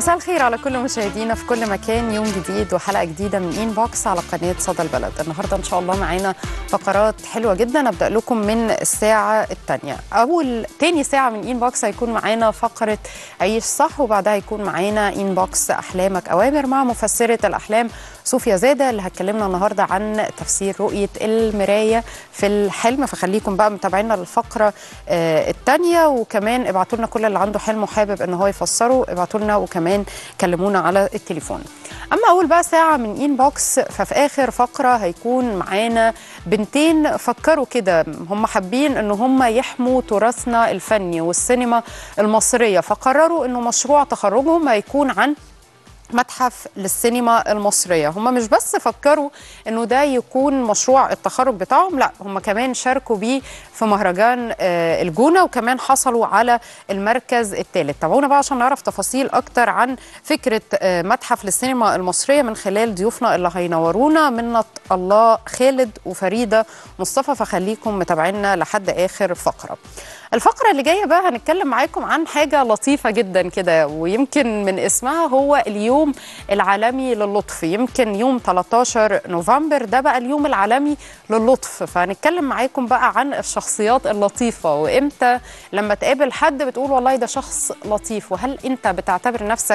مساء الخير على كل مشاهدينا في كل مكان يوم جديد وحلقه جديده من ان بوكس على قناه صدى البلد النهارده ان شاء الله معانا فقرات حلوه جدا ابدا لكم من الساعه الثانيه اول تاني ساعه من ان بوكس هيكون معانا فقره عيش صح وبعدها هيكون معانا ان بوكس احلامك اوامر مع مفسره الاحلام صوفيا زاده اللي هتكلمنا النهارده عن تفسير رؤيه المرايه في الحلم فخليكم بقى متابعينا للفقره آه الثانيه وكمان ابعتوا لنا كل اللي عنده حلم وحابب ان هو يفسره ابعتوا لنا وكمان كلمونا على التليفون اما اول بقى ساعه من ان بوكس ففي اخر فقره هيكون معانا بنتين فكروا كده هم حابين ان هم يحموا تراثنا الفني والسينما المصريه فقرروا انه مشروع تخرجهم هيكون عن متحف للسينما المصريه هم مش بس فكروا انه ده يكون مشروع التخرج بتاعهم لا هم كمان شاركوا بيه في مهرجان الجونه وكمان حصلوا على المركز الثالث تابعونا بقى عشان نعرف تفاصيل اكتر عن فكره متحف للسينما المصريه من خلال ضيوفنا اللي هينورونا منة الله خالد وفريده مصطفى فخليكم متابعينا لحد اخر فقره الفقرة اللي جاية بقى هنتكلم معاكم عن حاجة لطيفة جدا كده ويمكن من اسمها هو اليوم العالمي للطف يمكن يوم 13 نوفمبر ده بقى اليوم العالمي للطف فهنتكلم معاكم بقى عن الشخصيات اللطيفة وامتى لما تقابل حد بتقول والله ده شخص لطيف وهل انت بتعتبر نفسك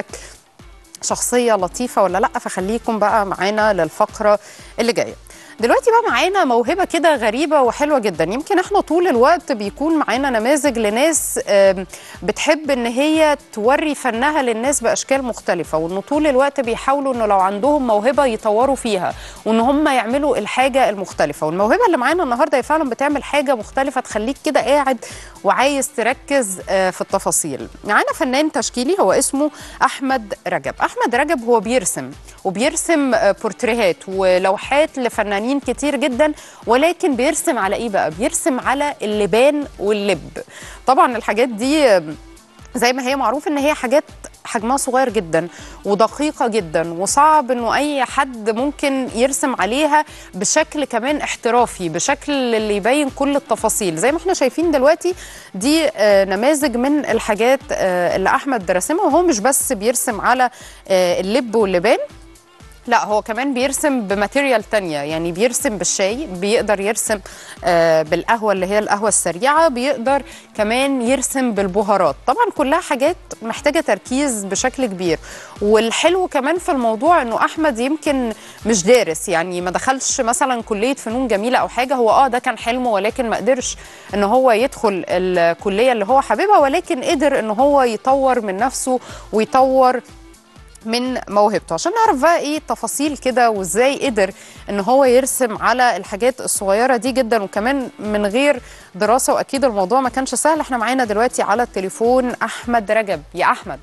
شخصية لطيفة ولا لا فخليكم بقى معانا للفقرة اللي جايه دلوقتي بقى معانا موهبه كده غريبه وحلوه جدا يمكن احنا طول الوقت بيكون معانا نماذج لناس بتحب ان هي توري فنها للناس باشكال مختلفه وانه طول الوقت بيحاولوا انه لو عندهم موهبه يطوروا فيها وان هم يعملوا الحاجه المختلفه والموهبه اللي معانا النهارده هي فعلا بتعمل حاجه مختلفه تخليك كده قاعد وعايز تركز في التفاصيل معانا فنان تشكيلي هو اسمه احمد رجب احمد رجب هو بيرسم وبيرسم بورتريهات ولوحات لفنانين فنانين كتير جدا ولكن بيرسم على ايه بقى بيرسم على اللبان واللب طبعا الحاجات دي زي ما هي معروف ان هي حاجات حجمها صغير جدا ودقيقه جدا وصعب انه اي حد ممكن يرسم عليها بشكل كمان احترافي بشكل اللي يبين كل التفاصيل زي ما احنا شايفين دلوقتي دي نماذج من الحاجات اللي احمد رسمها وهو مش بس بيرسم على اللب واللبان لا هو كمان بيرسم بماتيريال تانية يعني بيرسم بالشاي بيقدر يرسم آه بالقهوة اللي هي القهوة السريعة بيقدر كمان يرسم بالبهارات طبعا كلها حاجات محتاجة تركيز بشكل كبير والحلو كمان في الموضوع انه احمد يمكن مش دارس يعني ما دخلش مثلا كلية فنون جميلة او حاجة هو اه ده كان حلمه ولكن ما قدرش ان هو يدخل الكلية اللي هو حاببها ولكن قدر ان هو يطور من نفسه ويطور من موهبته عشان نعرف بقى ايه التفاصيل كده وازاي قدر ان هو يرسم على الحاجات الصغيره دي جدا وكمان من غير دراسه واكيد الموضوع ما كانش سهل احنا معانا دلوقتي على التليفون احمد رجب يا احمد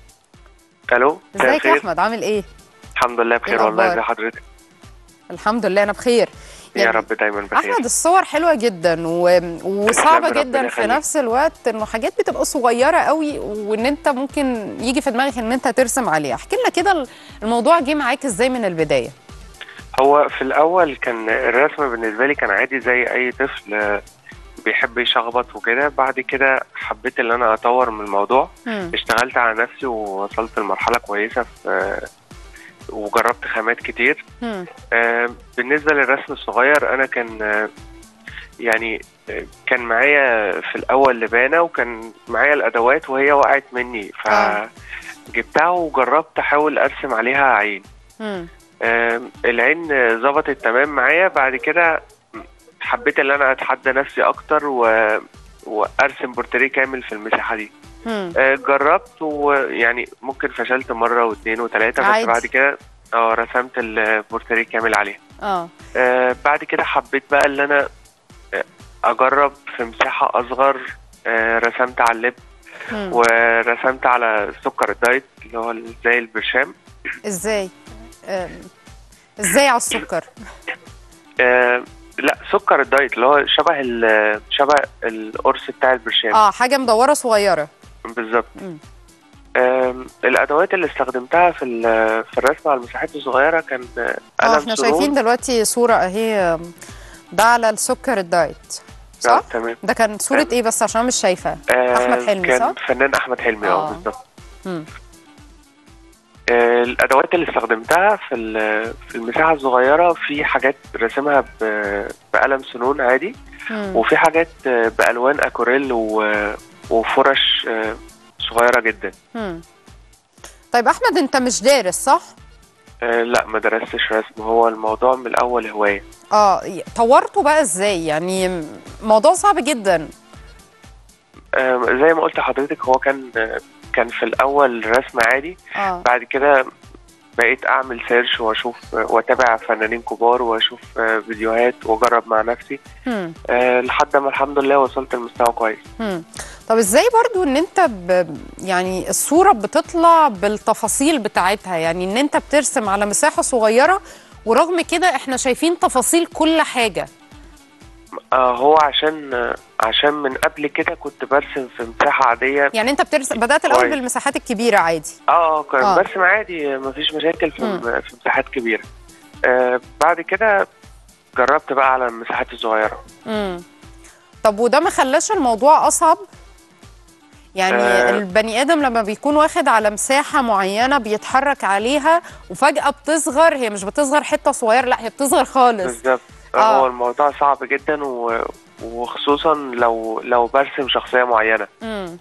الو ازيك يا احمد عامل ايه الحمد لله بخير والله ازي حضرتك الحمد لله انا بخير يعني يا رب دايما بخير احمد الصور حلوه جدا و... وصعبه جدا في نفس الوقت انه حاجات بتبقى صغيره قوي وان انت ممكن يجي في دماغك ان انت ترسم عليها احكي لنا كده الموضوع جه معاك ازاي من البدايه هو في الاول كان الرسم بالنسبه لي كان عادي زي اي طفل بيحب يشخبط وكده بعد كده حبيت ان انا اطور من الموضوع م. اشتغلت على نفسي ووصلت لمرحله كويسه في وجربت خامات كتير آه بالنسبه للرسم الصغير انا كان آه يعني آه كان معايا في الاول لبانه وكان معايا الادوات وهي وقعت مني فجبتها وجربت احاول ارسم عليها عين آه العين ظبطت تمام معايا بعد كده حبيت ان انا اتحدى نفسي اكتر و... وارسم بورتريه كامل في المساحه دي آه جربت ويعني ممكن فشلت مره واثنين وثلاثه بس بعد كده اه رسمت البورتريه كامل عليها اه بعد كده حبيت بقى ان انا اجرب في مساحه اصغر آه رسمت على اللب مم. ورسمت على سكر الدايت اللي هو زي البرشام ازاي آه. ازاي على السكر آه لا سكر الدايت اللي هو شبه شبه القرص بتاع البرشام اه حاجه مدوره صغيره بالظبط الادوات اللي استخدمتها في في الرسم على المساحات الصغيره كان اه احنا شايفين دلوقتي صوره اهي ده على السكر الدايت صح؟ آه، تمام ده كان صورة ايه بس عشان مش شايفة آه احمد حلمي كان صح؟ فنان احمد حلمي اه آه. بالظبط مم. آه، الادوات اللي استخدمتها في ال- في المساحه الصغيره في حاجات رسمها ب- بقلم سنون عادي مم. وفي حاجات آه، بالوان اكوريل و- وفرش آه، صغيره جدا مم. طيب احمد انت مش دارس صح آه، لا ما درستش رسم هو الموضوع من الاول هوايه اه ي- طورته بقى ازاي يعني موضوع صعب جدا آه، زي ما قلت لحضرتك هو كان آه، كان في الاول رسم عادي اه بعد كده بقيت اعمل سيرش واشوف واتابع فنانين كبار واشوف آه، فيديوهات واجرب مع نفسي مم. آه، لحد ما الحمد لله وصلت لمستوى كويس مم. طب ازاي برضو ان انت ب... يعني الصورة بتطلع بالتفاصيل بتاعتها يعني ان انت بترسم على مساحة صغيرة ورغم كده احنا شايفين تفاصيل كل حاجة آه، هو عشان آه، عشان من قبل كده كنت برسم في مساحه عاديه يعني انت بترسم بدأت الاول كويس. بالمساحات الكبيرة عادي اه كان آه. برسم عادي مفيش مشاكل في مم. في مساحات كبيره آه بعد كده جربت بقى على المساحات الصغيره مم. طب وده ما خلاش الموضوع اصعب يعني آه. البني ادم لما بيكون واخد على مساحه معينه بيتحرك عليها وفجاه بتصغر هي مش بتصغر حته صغيره لا هي بتصغر خالص بالظبط آه. آه. هو الموضوع صعب جدا و... وخصوصا لو لو برسم شخصيه معينه مم.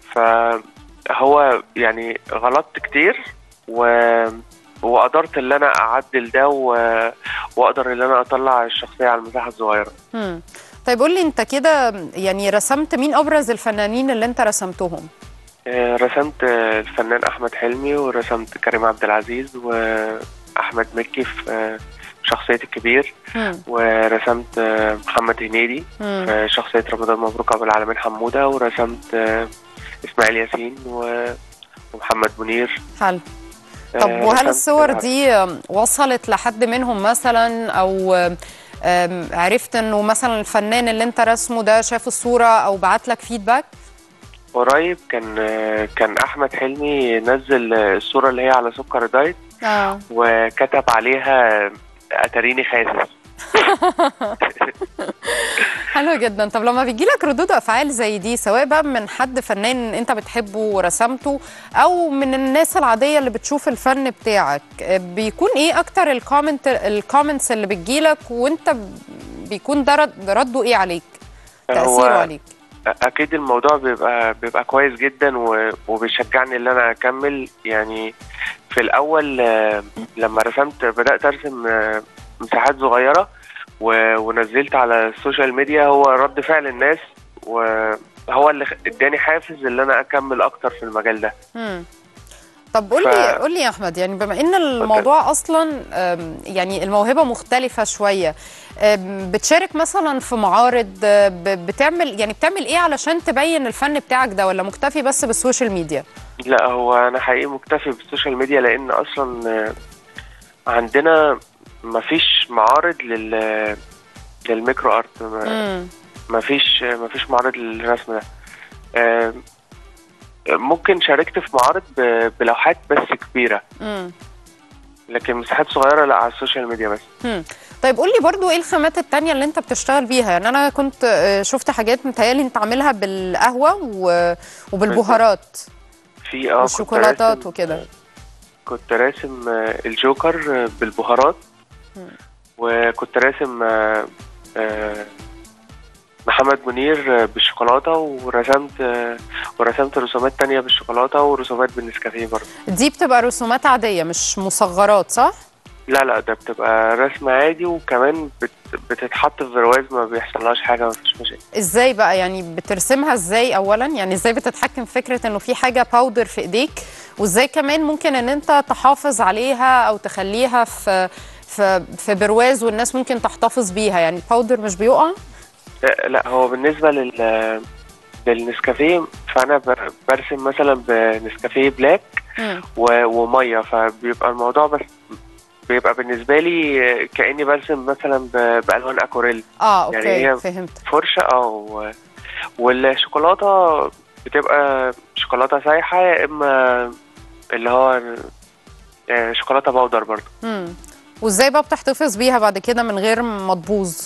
فهو يعني غلطت كتير و... وقدرت ان انا اعدل ده و... واقدر ان انا اطلع الشخصيه على المساحه الصغيره مم. طيب قول لي انت كده يعني رسمت مين ابرز الفنانين اللي انت رسمتهم آه، رسمت آه، الفنان احمد حلمي ورسمت كريم عبد العزيز واحمد مكي في آه، شخصيه الكبير مم. ورسمت آه، محمد هنيدي مم. في شخصيه رمضان مبروك ابو العالمين حموده ورسمت آه، اسماعيل ياسين و- ومحمد منير حلو طب آه، وهل رسمت- الصور دي وصلت لحد منهم مثلا او أم، عرفت انه مثلا الفنان اللي انت رسمه ده شاف الصوره او بعت لك فيدباك قريب كان آه، كان احمد حلمي نزل آه، الصوره اللي هي على سكر دايت اه وكتب عليها اتريني خاسس حلو جدا طب لما بيجي لك ردود افعال زي دي سواء بقى من حد فنان انت بتحبه ورسمته او من الناس العاديه اللي بتشوف الفن بتاعك بيكون ايه اكتر الكومنت الكومنتس اللي بتجيلك وانت ب- بيكون ده رد- رده ايه عليك تاثيره عليك اكيد الموضوع بيبقى بيبقى كويس جدا و- وبيشجعني ان انا اكمل يعني في الاول آه، لما رسمت بدات ارسم آه، مساحات صغيره و- ونزلت على السوشيال ميديا هو رد فعل الناس وهو اللي خ- اداني حافز ان انا اكمل اكتر في المجال ده مم. طب قول لي ف- قول لي يا احمد يعني بما ان الموضوع اصلا أم، يعني الموهبه مختلفه شويه أم، بتشارك مثلا في معارض أه، ب- بتعمل يعني بتعمل ايه علشان تبين الفن بتاعك ده ولا مكتفي بس بالسوشيال ميديا لا هو انا حقيقي مكتفي بالسوشيال ميديا لان اصلا آه، عندنا مفيش معارض لل للميكرو ارت ما- مم. مفيش مفيش معارض للرسم ده آه، ممكن شاركت في معارض ب- بلوحات بس كبيرة مم. لكن مساحات صغيرة لا على السوشيال ميديا بس مم. طيب قول لي برضو ايه الخامات التانية اللي انت بتشتغل بيها يعني انا كنت آه، شفت حاجات متهيألي انت عاملها بالقهوة و- وبالبهارات في اه كنت والشوكولاتات راسم- وكده كنت راسم آه، الجوكر آه، بالبهارات مم. وكنت راسم آه، آه، محمد منير آه، بالشوكولاتة ورسمت آه، ورسمت رسومات تانية بالشوكولاتة ورسومات بالنسكافيه برضه دي بتبقى رسومات عادية مش مصغرات صح؟ لا لا ده بتبقى رسم عادي وكمان بت بتتحط في برواز ما بيحصلهاش حاجة مفيش مشاكل ازاي بقى يعني بترسمها ازاي اولا يعني ازاي بتتحكم في فكره انه في حاجه باودر في ايديك وازاي كمان ممكن ان انت تحافظ عليها او تخليها في في في برواز والناس ممكن تحتفظ بيها يعني الباودر مش بيقع لا لا، هو بالنسبة لل للنسكافيه فأنا ب- برسم مثلا بنسكافيه بلاك مم. و- ومية فبيبقى الموضوع بس بيبقى بالنسبة لي كأني برسم مثلا ب- بألوان أكوريل اه اوكي يعني هي- فهمت فرشة أو والشوكولاتة بتبقى شوكولاتة سايحة يا إما اللي هو آه، شوكولاتة باودر برضه مم. وازاي بقى بتحتفظ بيها بعد كده من غير ما تبوظ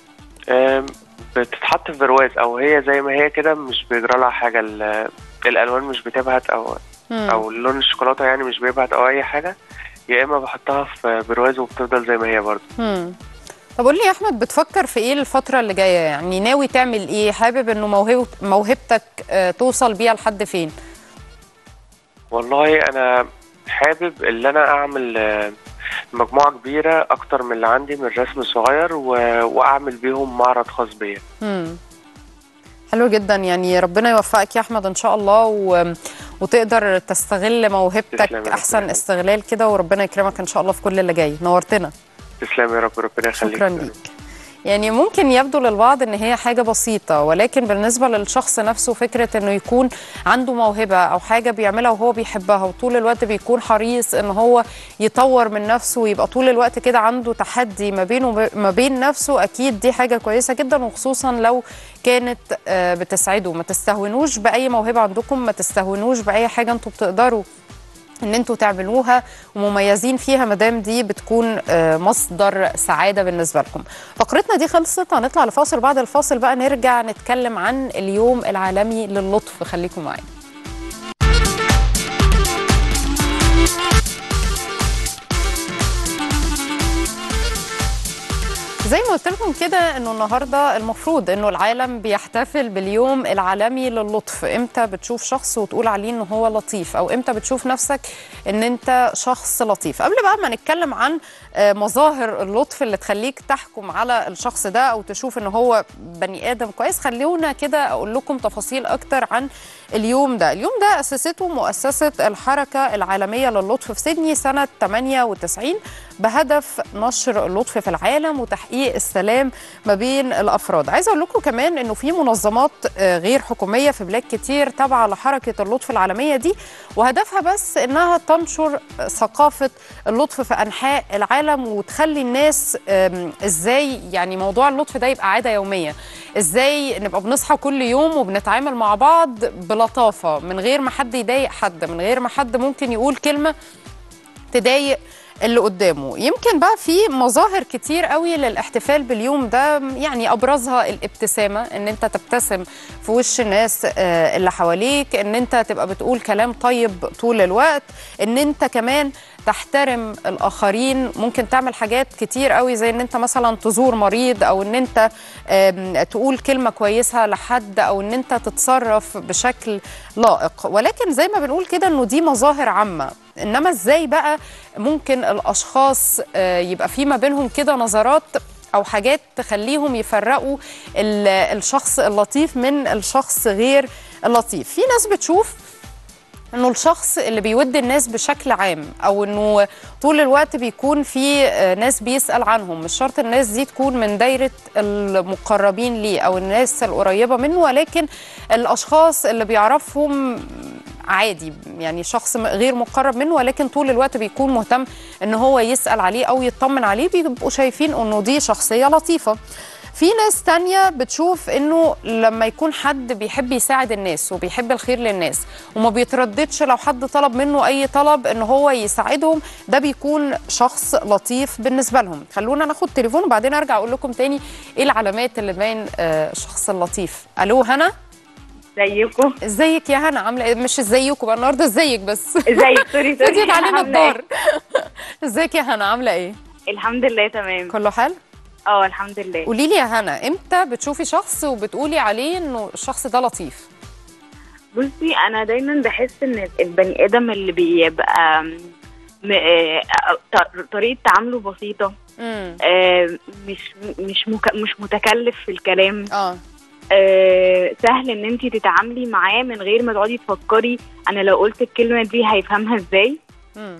آم، بتتحط في برواز او هي زي ما هي كده مش بيجرى لها حاجه ال- الالوان مش بتبهت او مم. او لون الشوكولاته يعني مش بيبهت او اي حاجه يا اما بحطها في برواز وبتفضل زي ما هي برضه مم. طب قول لي يا احمد بتفكر في ايه الفتره اللي جايه يعني ناوي تعمل ايه حابب انه موهبه موهبتك آه، توصل بيها لحد فين والله انا حابب ان انا اعمل آه، مجموعه كبيره اكتر من اللي عندي من الرسم الصغير و... واعمل بيهم معرض خاص بيا مم. حلو جدا يعني ربنا يوفقك يا احمد ان شاء الله و... وتقدر تستغل موهبتك تسلم يا رب. احسن استغلال كده وربنا يكرمك ان شاء الله في كل اللي جاي نورتنا تسلم يا رب ربنا يخليك شكرا ليك يعني ممكن يبدو للبعض ان هي حاجه بسيطه ولكن بالنسبه للشخص نفسه فكره انه يكون عنده موهبه او حاجه بيعملها وهو بيحبها وطول الوقت بيكون حريص ان هو يطور من نفسه ويبقى طول الوقت كده عنده تحدي ما بينه وما بين نفسه اكيد دي حاجه كويسه جدا وخصوصا لو كانت آه، بتسعده ما تستهونوش باي موهبه عندكم ما تستهونوش باي حاجه انتوا بتقدروا ان انتوا تعملوها ومميزين فيها مادام دي بتكون آه، مصدر سعاده بالنسبه لكم. فقرتنا دي خلصت هنطلع لفاصل بعد الفاصل بقى نرجع نتكلم عن اليوم العالمي للطف خليكم معانا. زي ما قلت لكم كده انه النهارده المفروض انه العالم بيحتفل باليوم العالمي للطف امتى بتشوف شخص وتقول عليه ان هو لطيف او امتى بتشوف نفسك ان انت شخص لطيف قبل بقى ما نتكلم عن آه، مظاهر اللطف اللي تخليك تحكم على الشخص ده او تشوف ان هو بني ادم كويس خلونا كده اقول لكم تفاصيل اكتر عن اليوم ده اليوم ده اسسته مؤسسه الحركه العالميه للطف في سيدني سنه 98 بهدف نشر اللطف في العالم وتحقيق السلام ما بين الافراد عايزه اقول لكم كمان انه في منظمات آه، غير حكوميه في بلاد كتير تابعه لحركه اللطف العالميه دي وهدفها بس انها تنشر ثقافه اللطف في انحاء العالم وتخلي الناس آم، ازاي يعني موضوع اللطف ده يبقى عاده يوميه ازاي نبقى بنصحى كل يوم وبنتعامل مع بعض بلطافه من غير ما حد يضايق حد من غير ما حد ممكن يقول كلمه تضايق اللي قدامه يمكن بقى في مظاهر كتير قوي للاحتفال باليوم ده يعني ابرزها الابتسامه ان انت تبتسم في وش الناس آه، اللي حواليك ان انت تبقى بتقول كلام طيب طول الوقت ان انت كمان تحترم الاخرين ممكن تعمل حاجات كتير قوي زي ان انت مثلا تزور مريض او ان انت آم، تقول كلمه كويسه لحد او ان انت تتصرف بشكل لائق ولكن زي ما بنقول كده انه دي مظاهر عامه انما ازاي بقى ممكن الاشخاص آه، يبقى في ما بينهم كده نظرات او حاجات تخليهم يفرقوا ال- الشخص اللطيف من الشخص غير اللطيف في ناس بتشوف انه الشخص اللي بيود الناس بشكل عام او انه طول الوقت بيكون في آه، ناس بيسال عنهم مش شرط الناس دي تكون من دايره المقربين ليه او الناس القريبه منه ولكن الاشخاص اللي بيعرفهم عادي يعني شخص م- غير مقرب منه ولكن طول الوقت بيكون مهتم ان هو يسال عليه او يطمن عليه بيبقوا شايفين انه دي شخصيه لطيفه في ناس تانية بتشوف انه لما يكون حد بيحب يساعد الناس وبيحب الخير للناس وما بيترددش لو حد طلب منه اي طلب ان هو يساعدهم ده بيكون شخص لطيف بالنسبة لهم خلونا ناخد تليفون وبعدين ارجع اقول لكم تاني ايه العلامات اللي باين آه، الشخص اللطيف الو هنا ازيكم ازيك يا هنا عامله ايه مش ازيكم بقى النهارده ازيك بس ازيك سوري سوري فديت علينا عاملة إيه؟ الدار ازيك يا هنا عامله ايه الحمد لله تمام كله حال اه الحمد لله قولي لي يا هنا امتى بتشوفي شخص وبتقولي عليه انه الشخص ده لطيف بصي انا دايما بحس ان البني ادم اللي بيبقى م... آه، ط- طريقه تعامله بسيطه امم آه، مش مش مك... مش متكلف في الكلام اه آه، سهل ان انت تتعاملي معاه من غير ما تقعدي تفكري انا لو قلت الكلمه دي هيفهمها ازاي امم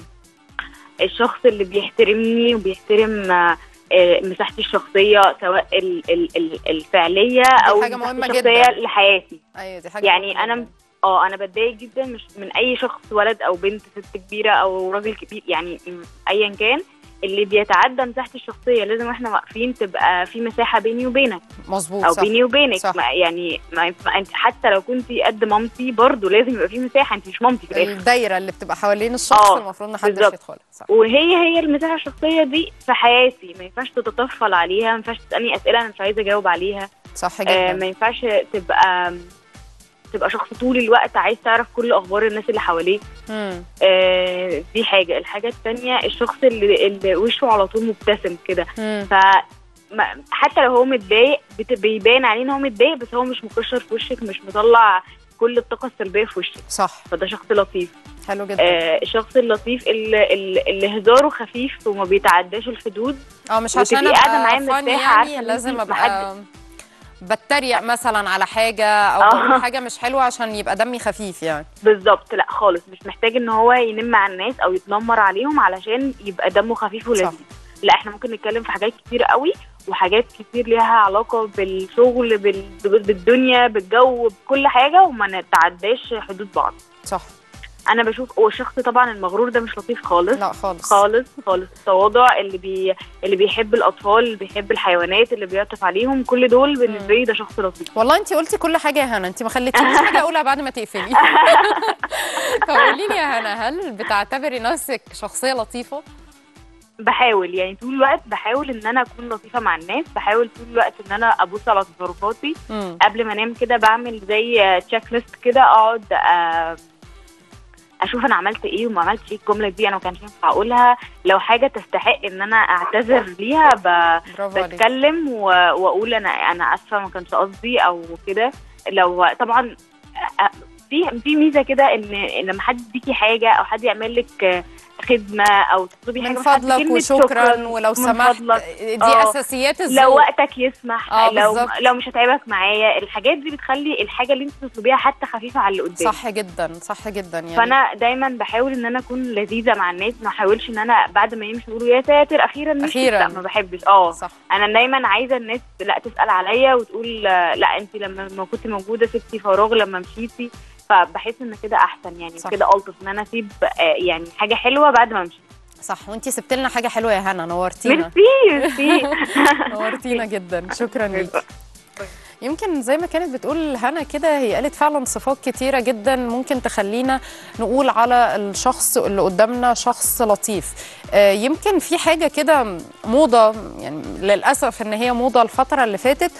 الشخص اللي بيحترمني وبيحترم آه، آه، مساحتي الشخصيه سواء ال- ال- ال- الفعليه او حاجة مساحتي مهمة الشخصيه جدا. لحياتي ايوه دي حاجه يعني مهمة انا جداً. اه انا بتضايق جدا مش من اي شخص ولد او بنت ست كبيره او راجل كبير يعني م- ايا كان اللي بيتعدى مساحتي الشخصيه لازم واحنا واقفين تبقى في مساحه بيني وبينك مظبوط او صح بيني وبينك صح. ما يعني ما ينفع- انت حتى لو كنتي قد مامتي برضه لازم يبقى في مساحه انت مش مامتي في الاخر الدايره اللي بتبقى حوالين الشخص آه، المفروض محدش بالظبط. يدخلها صح وهي هي المساحه الشخصيه دي في حياتي ما ينفعش تتطفل عليها ما ينفعش تسالني اسئله انا مش عايزه اجاوب عليها صح آه جدا ما ينفعش تبقى تبقى شخص طول الوقت عايز تعرف كل اخبار الناس اللي حواليك مم. آه دي حاجه الحاجه التانية الشخص اللي, اللي وشه على طول مبتسم كده مم. ف ما- حتى لو هو متضايق بت- بيبان عليه ان هو متضايق بس هو مش مكشر في وشك مش مطلع كل الطاقه السلبيه في وشك صح فده شخص لطيف حلو جدا آه الشخص اللطيف اللي, اللي اللي هزاره خفيف وما بيتعداش الحدود اه مش وتبقي عشان قاعدة معاه ابقى فاني مرتاحة، عارفة يعني إن لازم انتي ابقى بتريق مثلا على حاجه او آه. بقول حاجه مش حلوه عشان يبقى دمي خفيف يعني بالظبط لا خالص مش محتاج ان هو ينم مع الناس او يتنمر عليهم علشان يبقى دمه خفيف صح. ولذيذ لا احنا ممكن نتكلم في حاجات كتير قوي وحاجات كتير ليها علاقه بالشغل بال... بالدنيا بالجو بكل حاجه وما نتعداش حدود بعض صح انا بشوف هو الشخص طبعا المغرور ده مش لطيف خالص لا خالص خالص خالص التواضع اللي بي اللي بيحب الاطفال اللي بيحب الحيوانات اللي بيعطف عليهم كل دول بالنسبه لي ده شخص لطيف والله انت قلتي كل حاجه يا هنا انت ما خليتنيش حاجه اقولها بعد ما تقفلي طب قولي لي يا هنا هل بتعتبري نفسك شخصيه لطيفه بحاول يعني طول الوقت بحاول ان انا اكون لطيفه مع الناس بحاول طول الوقت ان انا ابص على تصرفاتي امم قبل ما انام كده بعمل زي تشيك ليست كده اقعد آه، اشوف انا عملت ايه وما عملتش ايه الجمله دي انا ما كانش ينفع اقولها لو حاجه تستحق ان انا اعتذر ليها ب... برافو عليك بتكلم و... واقول انا انا اسفه ما كانش قصدي او كده لو طبعا آه، في في ميزه كده ان إن لما حد يديكي حاجه او حد يعمل لك آه، خدمه او تطلبي حاجه من من حد، فضلك كلمة وشكرا ولو من سمحت فضلك. دي آه. اساسيات لو الذوق وقتك يسمح آه، لو بالظبط. لو مش هتعبك معايا الحاجات دي بتخلي الحاجه اللي انت تطلبيها حتى خفيفه على اللي قدامك صح جدا صح جدا يعني فانا دايما بحاول ان انا اكون لذيذه مع الناس ما احاولش ان انا بعد ما يمشوا يقولوا يا ساتر اخيرا مشيت أخيراً. لا ما بحبش اه صح انا دايما عايزه الناس لا تسال عليا وتقول آه، لا انت لما ما كنت موجوده سبتي فراغ لما مشيتي فبحس ان كده احسن يعني صح. كده الطف ان انا اسيب آه، يعني حاجه حلوه بعد ما امشي صح وانتي سبت لنا حاجه حلوه يا هنا نورتينا ميرسي ميرسي نورتينا جدا شكرا ليكي يمكن زي ما كانت بتقول هنا كده هي قالت فعلا صفات كتيرة جدا ممكن تخلينا نقول على الشخص اللي قدامنا شخص لطيف آه، يمكن في حاجة كده موضة يعني للأسف إن هي موضة الفترة اللي فاتت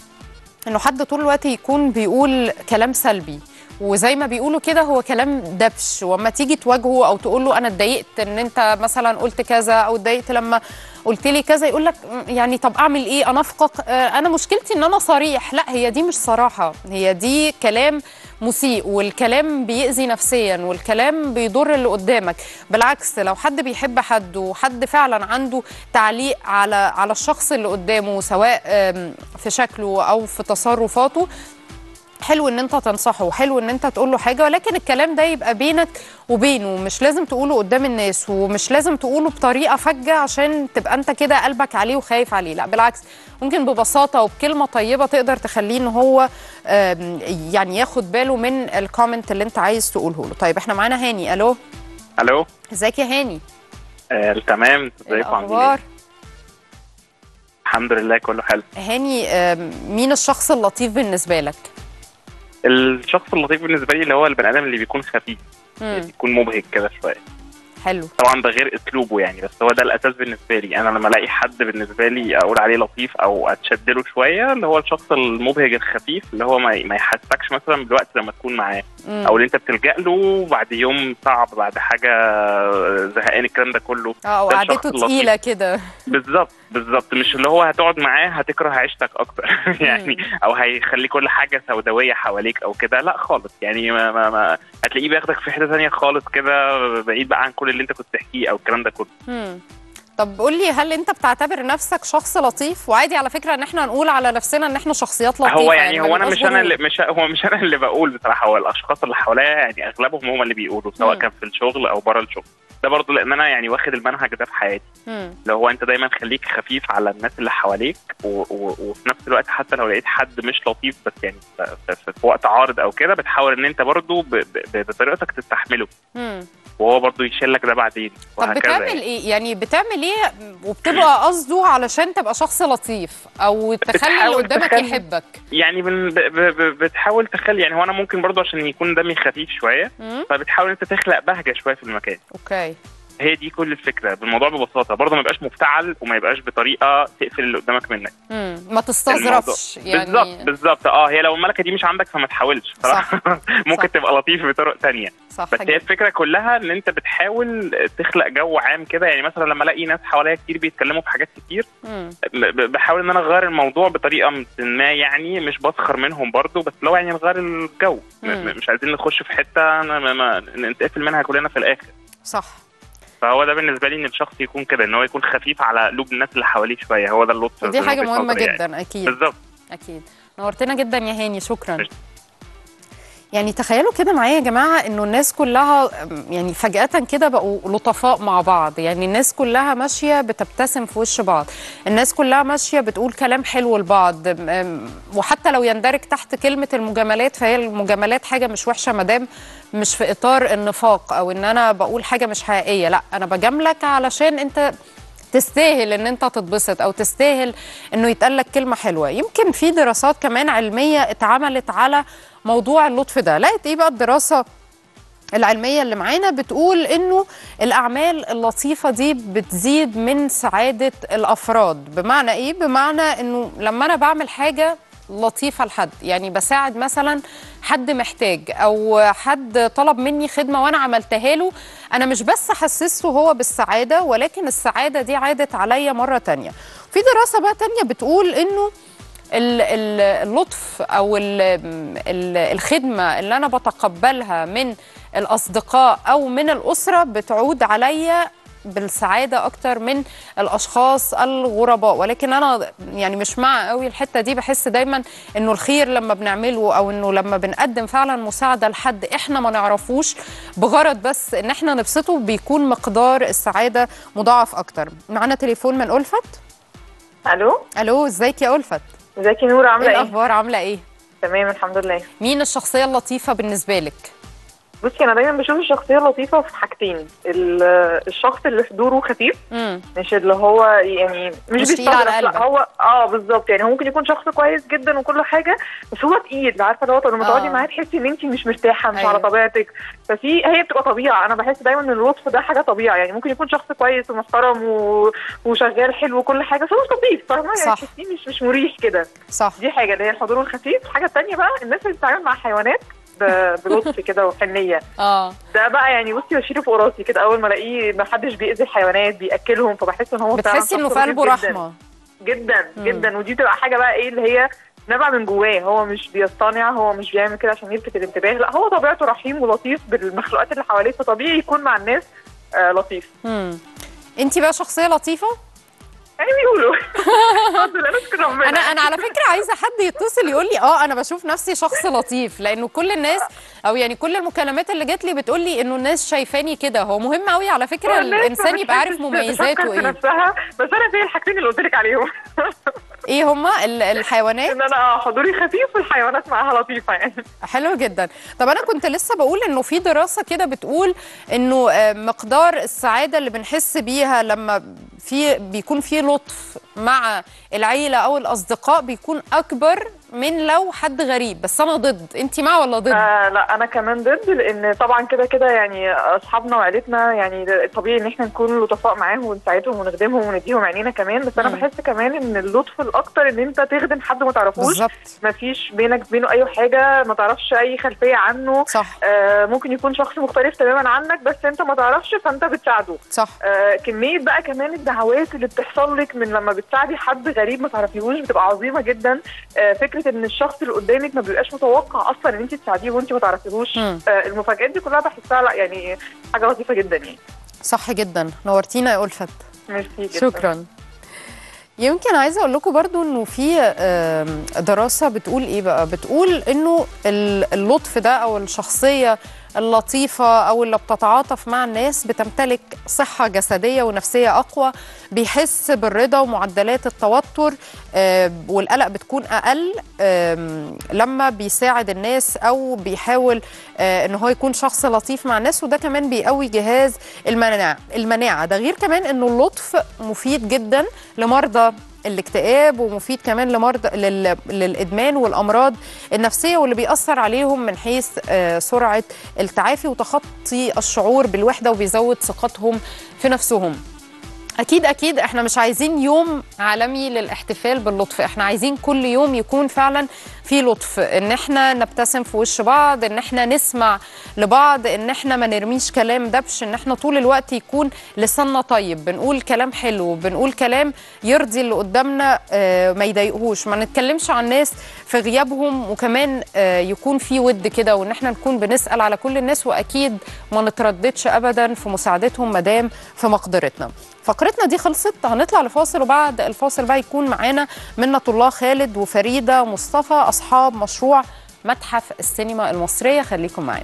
إنه حد طول الوقت يكون بيقول كلام سلبي وزي ما بيقولوا كده هو كلام دبش واما تيجي تواجهه او تقول له انا اتضايقت ان انت مثلا قلت كذا او اتضايقت لما قلت لي كذا يقول لك يعني طب اعمل ايه انافقك آه، انا مشكلتي ان انا صريح لا هي دي مش صراحه هي دي كلام مسيء والكلام بيأذي نفسيا والكلام بيضر اللي قدامك بالعكس لو حد بيحب حد وحد فعلا عنده تعليق على على الشخص اللي قدامه سواء آم، في شكله او في تصرفاته حلو ان انت تنصحه وحلو ان انت تقول له حاجه ولكن الكلام ده يبقى بينك وبينه مش لازم تقوله قدام الناس ومش لازم تقوله بطريقه فجه عشان تبقى انت كده قلبك عليه وخايف عليه لا بالعكس ممكن ببساطه وبكلمه طيبه تقدر تخليه ان هو آم، يعني ياخد باله من الكومنت اللي انت عايز تقوله له طيب احنا معانا هاني الو الو ازيك يا هاني آه تمام إيه ازيكم عاملين الاخبار ايه الحمد لله كله حلو هاني آم، مين الشخص اللطيف بالنسبه لك الشخص اللطيف بالنسبه لي اللي هو البني ادم اللي بيكون خفيف مم. بيكون مبهج كده شويه حلو طبعا ده غير اسلوبه يعني بس هو ده الاساس بالنسبه لي انا لما الاقي حد بالنسبه لي اقول عليه لطيف او اتشد له شويه اللي هو الشخص المبهج الخفيف اللي هو ما ما يحسكش مثلا بالوقت لما تكون معاه مم. او اللي انت بتلجا له بعد يوم صعب بعد حاجه زهقان الكلام ده كله اه ده الشخص وقعدته اللطيف. تقيله كده بالظبط بالظبط مش اللي هو هتقعد معاه هتكره عيشتك اكتر يعني او هيخلي كل حاجه سوداويه حواليك او كده لا خالص يعني ما ما ما هتلاقيه بياخدك في حته ثانيه خالص كده بعيد بقى عن كل اللي انت كنت تحكيه او الكلام ده كله مم. طب قول لي هل انت بتعتبر نفسك شخص لطيف وعادي على فكره ان احنا نقول على نفسنا ان احنا شخصيات لطيفه هو يعني ما هو انا نبقاش مش انا غرور. اللي مش هو مش انا اللي بقول بصراحه هو الاشخاص اللي حواليا يعني اغلبهم هم اللي بيقولوا سواء مم. كان في الشغل او بره الشغل ده برضه لان انا يعني واخد المنهج ده في حياتي مم. اللي هو انت دايما خليك خفيف على الناس اللي حواليك و... و... وفي نفس الوقت حتى لو لقيت حد مش لطيف بس يعني ف- ف- ف- في وقت عارض او كده بتحاول ان انت برضه ب... ب... بطريقتك تستحمله مم. وهو برضه يشيلك ده بعدين طب وهكذا بتعمل يعني. ايه يعني بتعمل ايه وبتبقى قصده علشان تبقى شخص لطيف او تخلي اللي بتحاول قدامك تخلي- يحبك يعني بن... ب... ب... ب... بتحاول تخلي يعني هو انا ممكن برضه عشان يكون دمي خفيف شويه مم. فبتحاول انت تخلق بهجه شويه في المكان اوكي هي دي كل الفكره بالموضوع ببساطه برضه ما يبقاش مفتعل وما يبقاش بطريقه تقفل اللي قدامك منك مم. ما تستظرفش يعني بالظبط بالظبط اه هي لو الملكه دي مش عندك فما تحاولش صح. ممكن صح. تبقى لطيف بطرق تانية صح بس هي جدا. الفكره كلها ان انت بتحاول تخلق جو عام كده يعني مثلا لما الاقي ناس حواليا كتير بيتكلموا في حاجات كتير مم. ب- بحاول ان انا اغير الموضوع بطريقه ما يعني مش بسخر منهم برضو بس لو يعني نغير الجو م- مم. م- مش عايزين نخش في حته ما- ما- ما- نتقفل منها كلنا في الاخر صح فهو ده بالنسبه لي ان الشخص يكون كده ان هو يكون خفيف على قلوب الناس اللي حواليه شويه هو ده اللطف دي من حاجه وجهة مهمه نظري يعني. جدا اكيد بالظبط اكيد نورتنا جدا يا هاني شكرا ماشي. يعني تخيلوا كده معايا يا جماعه انه الناس كلها يعني فجاه كده بقوا لطفاء مع بعض يعني الناس كلها ماشيه بتبتسم في وش بعض الناس كلها ماشيه بتقول كلام حلو لبعض أم، وحتى لو يندرج تحت كلمه المجاملات فهي المجاملات حاجه مش وحشه مدام مش في اطار النفاق او ان انا بقول حاجه مش حقيقيه لا انا بجاملك علشان انت تستاهل ان انت تتبسط او تستاهل انه يتقال لك كلمه حلوه يمكن في دراسات كمان علميه اتعملت على موضوع اللطف ده لقيت ايه بقى الدراسه العلميه اللي معانا بتقول انه الاعمال اللطيفه دي بتزيد من سعاده الافراد بمعنى ايه بمعنى انه لما انا بعمل حاجه لطيفه لحد يعني بساعد مثلا حد محتاج او حد طلب مني خدمه وانا عملتها له انا مش بس حسسته هو بالسعاده ولكن السعاده دي عادت عليا مره تانية في دراسه بقى تانية بتقول انه ال- ال- اللطف او ال- ال- الخدمه اللي انا بتقبلها من الاصدقاء او من الاسره بتعود عليا بالسعاده اكتر من الاشخاص الغرباء ولكن انا يعني مش مع قوي الحته دي بحس دايما انه الخير لما بنعمله او انه لما بنقدم فعلا مساعده لحد احنا ما نعرفوش بغرض بس ان احنا نبسطه بيكون مقدار السعاده مضاعف اكتر معانا تليفون من الفت الو الو ازيك يا الفت ازيك يا نور ايه عامله ايه الاخبار عامله ايه تمام الحمد لله مين الشخصيه اللطيفه بالنسبه لك بصي انا دايما بشوف الشخصيه اللطيفه في حاجتين ال- الشخص اللي حضوره خفيف امم مش اللي هو يعني مش, مش تقيل بيستظرف، على لا قلبك. هو اه بالظبط يعني هو ممكن يكون شخص كويس جدا وكل حاجه بس هو تقيل عارفه اللي هو لما آه. تقعدي معاه تحسي ان انت مش مرتاحه مش أيوة. على طبيعتك ففي هي بتبقى طبيعه انا بحس دايما ان اللطف ده حاجه طبيعه يعني ممكن يكون شخص كويس ومحترم و... وشغال حلو وكل حاجه بس هو مش لطيف فاهمه صح. يعني تحسيه مش مش مريح كده صح دي حاجه اللي هي الحضور الخفيف الحاجه الثانيه بقى الناس اللي بتتعامل مع حيوانات ب- بلطف كده وحنيه اه ده بقى يعني بصي بشيله فوق راسي كده اول ما الاقيه ما حدش بيأذي الحيوانات بياكلهم فبحس ان هو فعلا بتحسي انه شخص في قلبه لطيف جداً. رحمه جدا مم. جدا ودي بتبقى حاجه بقى ايه اللي هي نبع من جواه هو مش بيصطنع هو مش بيعمل كده عشان يلفت الانتباه لا هو طبيعته رحيم ولطيف بالمخلوقات اللي حواليه فطبيعي يكون مع الناس آه لطيف امم انت بقى شخصيه لطيفه يعني بيقولوا الحمد لله نشكر ربنا انا انا على فكره عايزه حد يتصل يقول لي اه انا بشوف نفسي شخص لطيف لانه كل الناس او يعني كل المكالمات اللي جات لي بتقول لي انه الناس شايفاني كده هو مهم قوي على فكره الناس ما الانسان يبقى عارف بتحبش مميزاته تفكر في ايه نفسها بس انا زي الحاجتين اللي قلت لك عليهم ايه هما ال- الحيوانات ان انا اه حضوري خفيف والحيوانات معاها لطيفه يعني حلو جدا طب انا كنت لسه بقول انه في دراسه كده بتقول انه آه، مقدار السعاده اللي بنحس بيها لما في بيكون في لطف مع العيله او الاصدقاء بيكون اكبر من لو حد غريب بس انا ضد انت مع ولا ضد آه لا انا كمان ضد لان طبعا كده كده يعني اصحابنا وعيلتنا يعني طبيعي ان احنا نكون لطفاء معاهم ونساعدهم ونخدمهم ونديهم عينينا كمان بس انا مم. بحس كمان ان اللطف الاكتر ان انت تخدم حد ما تعرفوش بالظبط ما فيش بينك وبينه اي حاجه ما تعرفش اي خلفيه عنه صح آه ممكن يكون شخص مختلف تماما عنك بس انت ما تعرفش فانت بتساعده صح آه كميه بقى كمان الدعوات اللي بتحصل لك من لما بتساعدي حد غريب ما تعرفيهوش بتبقى عظيمه جدا آه فكره ان الشخص اللي قدامك ما بيبقاش متوقع اصلا ان انت تساعديه وانت ما تعرفيهوش مم. آه المفاجآت دي كلها بحسها لا يعني حاجه لطيفه جدا يعني صح جدا نورتينا يا ألفت ميرسي جدا شكرا يمكن عايزه اقول لكم برضو انه في آم، دراسه بتقول ايه بقى بتقول انه ال- اللطف ده او الشخصيه اللطيفه او اللي بتتعاطف مع الناس بتمتلك صحه جسديه ونفسيه اقوى بيحس بالرضا ومعدلات التوتر آه، والقلق بتكون اقل آم، لما بيساعد الناس او بيحاول آه، ان هو يكون شخص لطيف مع الناس وده كمان بيقوي جهاز المناعه المناعه ده غير كمان انه اللطف مفيد جدا لمرضى الاكتئاب ومفيد كمان لمرضى لل... للادمان والامراض النفسيه واللي بيأثر عليهم من حيث آه، سرعه التعافي وتخطي الشعور بالوحده وبيزود ثقتهم في نفسهم اكيد اكيد احنا مش عايزين يوم عالمي للاحتفال باللطف احنا عايزين كل يوم يكون فعلا في لطف ان احنا نبتسم في وش بعض ان احنا نسمع لبعض ان احنا ما نرميش كلام دبش ان احنا طول الوقت يكون لساننا طيب بنقول كلام حلو بنقول كلام يرضي اللي قدامنا آه، ما يضايقهوش ما نتكلمش عن الناس في غيابهم وكمان آه، يكون في ود كده وان احنا نكون بنسال على كل الناس واكيد ما نترددش ابدا في مساعدتهم مدام في مقدرتنا فقرتنا دي خلصت هنطلع لفاصل وبعد الفاصل بقى يكون معانا منة الله خالد وفريدة مصطفى أصحاب مشروع متحف السينما المصرية خليكم معانا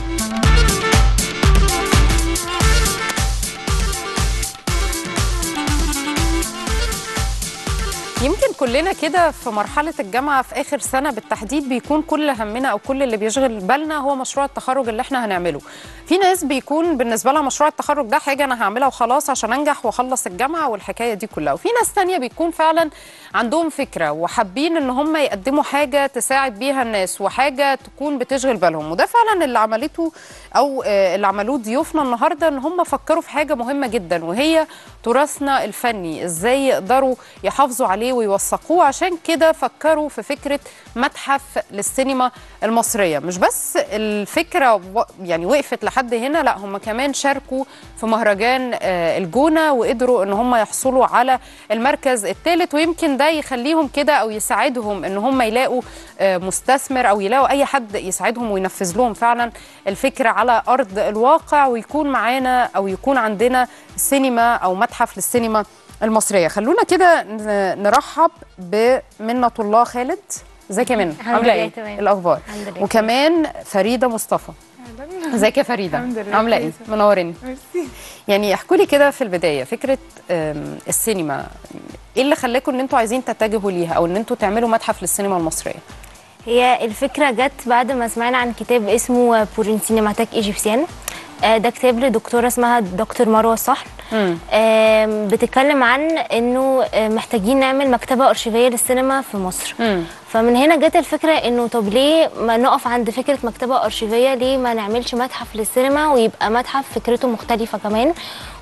يمكن كلنا كده في مرحلة الجامعة في آخر سنة بالتحديد بيكون كل همنا أو كل اللي بيشغل بالنا هو مشروع التخرج اللي احنا هنعمله في ناس بيكون بالنسبة لها مشروع التخرج ده حاجة أنا هعملها وخلاص عشان أنجح وأخلص الجامعة والحكاية دي كلها وفي ناس تانية بيكون فعلا عندهم فكرة وحابين إن هم يقدموا حاجة تساعد بيها الناس وحاجة تكون بتشغل بالهم وده فعلا اللي عملته أو آه، اللي عملوه ضيوفنا النهاردة إن هم فكروا في حاجة مهمة جدا وهي تراثنا الفني إزاي يقدروا يحافظوا عليه ويوثقوه عشان كده فكروا في فكرة متحف للسينما المصرية مش بس الفكرة و- يعني وقفت لحد هنا لا هم كمان شاركوا في مهرجان آه، الجونة وقدروا ان هم يحصلوا على المركز الثالث ويمكن ده يخليهم كده او يساعدهم ان هم يلاقوا آه، مستثمر او يلاقوا اي حد يساعدهم وينفذ لهم فعلا الفكرة على ارض الواقع ويكون معانا او يكون عندنا سينما او متحف للسينما المصرية خلونا كده ن- نرحب بمنة الله خالد ازيك يا منى الحمد عامله لله ايه تمام. الاخبار الحمد لله. وكمان فريده مصطفى ازيك يا فريده الحمد لله، عامله ايه كويسة. منورني ميرسي يعني احكوا لي كده في البدايه فكره آم، السينما ايه اللي خلاكم ان انتوا عايزين تتجهوا ليها او ان انتوا تعملوا متحف للسينما المصريه هي الفكرة جت بعد ما سمعنا عن كتاب اسمه بورين سينماتيك ايجيبسيان آه، ده كتاب لدكتورة اسمها دكتور مروة صحن مم. آم، بتتكلم عن انه آه، محتاجين نعمل مكتبة أرشيفية للسينما في مصر مم. فمن هنا جت الفكرة انه طب ليه ما نقف عند فكرة مكتبة أرشيفية ليه ما نعملش متحف للسينما ويبقى متحف فكرته مختلفة كمان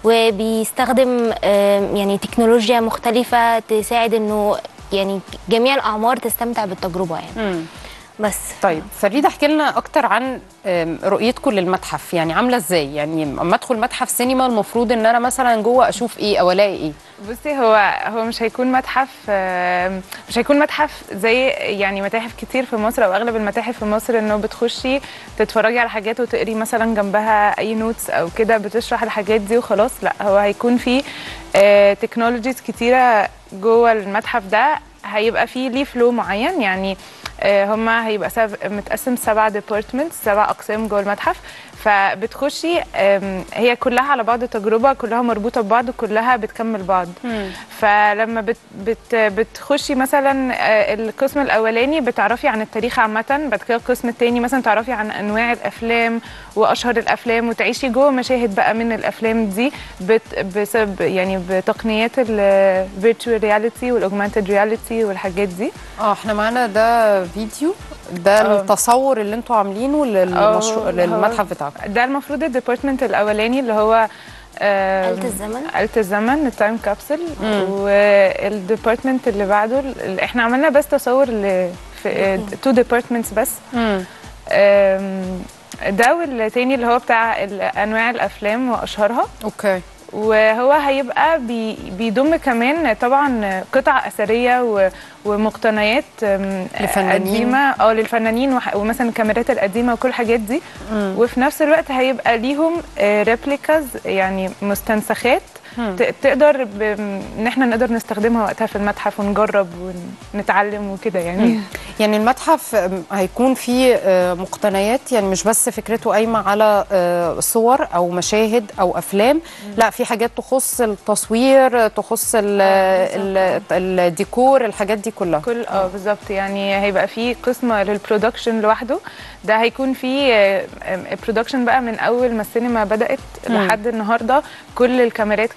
وبيستخدم آم، يعني تكنولوجيا مختلفة تساعد انه يعني جميع الأعمار تستمتع بالتجربة يعني مم. بس طيب فريده احكي لنا اكتر عن آم، رؤيتكم للمتحف يعني عامله ازاي يعني اما ادخل متحف سينما المفروض ان انا مثلا جوه اشوف ايه او الاقي ايه بصي هو هو مش هيكون متحف آم، مش هيكون متحف زي يعني متاحف كتير في مصر او اغلب المتاحف في مصر انه بتخشي تتفرجي على حاجات وتقري مثلا جنبها اي نوتس او كده بتشرح الحاجات دي وخلاص لا هو هيكون في تكنولوجيز كتيره جوه المتحف ده هيبقى فيه ليه فلو معين يعني آه، هما هيبقى سب... متقسم سبع ديبارتمنتس سبع اقسام جوه المتحف فبتخشي آم، هي كلها على بعض تجربه كلها مربوطه ببعض وكلها بتكمل بعض فلما بت بت بتخشي مثلا آه، القسم الاولاني بتعرفي عن التاريخ عامه بعد كده القسم الثاني مثلا تعرفي عن انواع الافلام واشهر الافلام وتعيشي جوه مشاهد بقى من الافلام دي بت بسبب يعني بتقنيات الفيرتشوال رياليتي والاوجمانتد رياليتي والحاجات دي اه احنا معانا ده فيديو ده اه. التصور اللي انتوا عاملينه للمشروع اه، للمتحف بتاعكم ده المفروض الديبارتمنت الاولاني اللي هو آه، آلة الزمن. آلة الزمن التايم كابسول مم. والديبارتمنت اللي بعده ال- احنا عملنا بس تصور ل في تو ديبارتمنتس بس مم. آم، ده والتاني اللي هو بتاع ال- انواع الافلام واشهرها اوكي وهو هيبقى بي بيضم كمان طبعا قطع اثريه و- ومقتنيات أم، لفنانين. قديمه اه للفنانين وح- ومثلا الكاميرات القديمه وكل الحاجات دي وفي نفس الوقت هيبقى ليهم ريبليكاز يعني مستنسخات مم. ت- تقدر ب- ان احنا نقدر نستخدمها وقتها في المتحف ونجرب ونتعلم وكده يعني يعني المتحف آم، هيكون فيه آه، مقتنيات يعني مش بس فكرته قايمه على آه، صور او مشاهد او افلام لا في حاجات تخص التصوير تخص ال- ال- الديكور الحاجات دي كلها كل اه بالظبط يعني هيبقى في قسم للبرودكشن لوحده ده هيكون في برودكشن بقى من اول ما السينما بدات مم. لحد النهارده كل الكاميرات كانت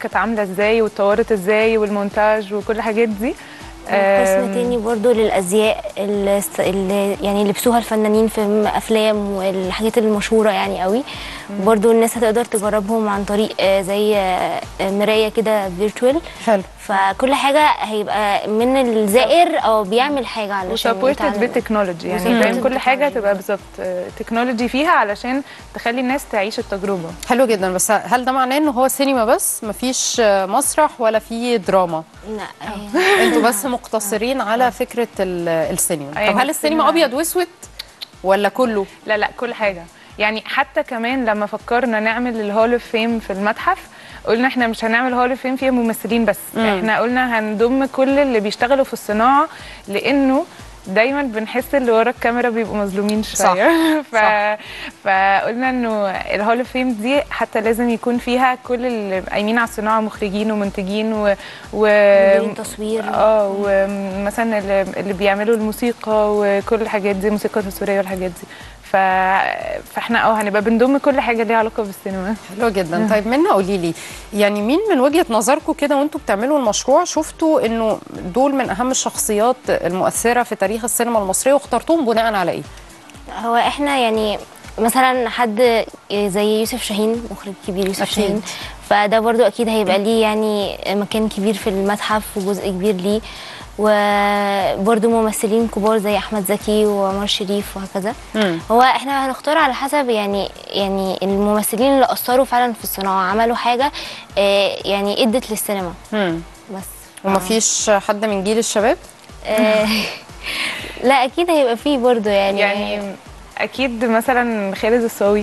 كانت عامله ازاي واتطورت ازاي والمونتاج وكل الحاجات دي قسم آم، تاني برضو للازياء اللي اللي يعني لبسوها الفنانين في افلام والحاجات المشهوره يعني قوي برضو الناس هتقدر تجربهم عن طريق آه، زي آه، مرايه كده فيرتوال حلو فكل حاجه هيبقى من الزائر او بيعمل حاجه علشان وسبورتد يتعلم. بالتكنولوجي يعني وسبورتد فاهم كل حاجه بالتكنولوجي تبقى بالظبط آه، تكنولوجي فيها علشان تخلي الناس تعيش التجربه حلو جدا بس هل ده معناه ان هو سينما بس مفيش مسرح ولا في دراما لا هي- انتوا بس مقتصرين على فكره ال- السينما أيوة، طب هل السينما السينما- ابيض واسود ولا كله لا لا كل حاجه يعني حتى كمان لما فكرنا نعمل الهول اوف فيم في المتحف قلنا احنا مش هنعمل هول اوف فيم فيها ممثلين بس مم. احنا قلنا هنضم كل اللي بيشتغلوا في الصناعه لانه دايما بنحس اللي ورا الكاميرا بيبقوا مظلومين صح. شويه ف... صح. فقلنا انه الهول اوف فيم دي حتى لازم يكون فيها كل اللي قايمين على الصناعه مخرجين ومنتجين و, و... مديرين تصوير اه ومثلا اللي, اللي بيعملوا الموسيقى وكل الحاجات دي موسيقى تصويريه والحاجات دي ف... فاحنا اه هنبقى بنضم كل حاجه ليها علاقه بالسينما حلو جدا طيب منا قولي لي يعني مين من وجهه نظركم كده وانتوا بتعملوا المشروع شفتوا انه دول من اهم الشخصيات المؤثره في تاريخ السينما المصريه واخترتوهم بناء على ايه هو احنا يعني مثلا حد زي يوسف شاهين مخرج كبير يوسف أكيد. شاهين فده برضو اكيد هيبقى ليه يعني مكان كبير في المتحف وجزء كبير ليه وبرضو ممثلين كبار زي احمد زكي وعمر شريف وهكذا مم. هو احنا هنختار على حسب يعني يعني الممثلين اللي اثروا فعلا في الصناعه عملوا حاجه آه، يعني ادت للسينما مم. بس ومفيش حد من جيل الشباب آه، لا اكيد هيبقى فيه برضو يعني يعني اكيد مثلا خالد الصاوي